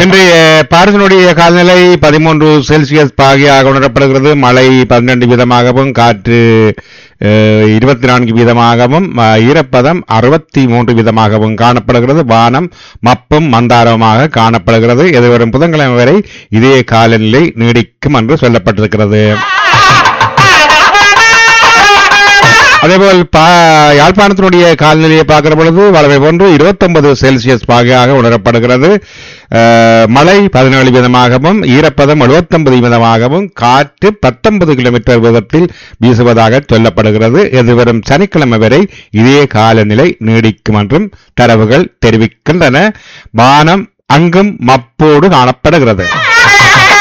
இன்றைய பாரதனுடைய காலநிலை பதிமூன்று செல்சியஸ் பாகியாக உணரப்படுகிறது மழை பன்னெண்டு வீதமாகவும் காற்று இருபத்தி நான்கு வீதமாகவும் அஹ், ஈரப்பதம் அறுபத்தி மூன்று வீதமாகவும் காணப்படுகிறது வானம் மப்பும் மந்தாரமாக காணப்படுகிறது எதிர்வரும் புதன்கிழமை வரை இதே காலநிலை நீடிக்கும் என்று சொல்லப்பட்டிருக்கிறது அதேபோல் பா யாழ்ப்பாணத்தினுடைய காலநிலையை பார்க்கிற பொழுது வளமை போன்று 29 செல்சியஸ் பாகையாக உணரப்படுகிறது அஹ், மழை பதினேழு வீதமாகவும் ஈரப்பதம் 79 வீதமாகவும் காற்று 19 கிலோமீட்டர் வேகத்தில் வீசுவதாக சொல்லப்படுகிறது எதிர்வரும் சனிக்கிழமை வரை இதே காலநிலை நீடிக்கும் என்றும் தரவுகள் தெரிவிக்கின்றன வானம் அங்கும் மப்போடு காணப்படுகிறது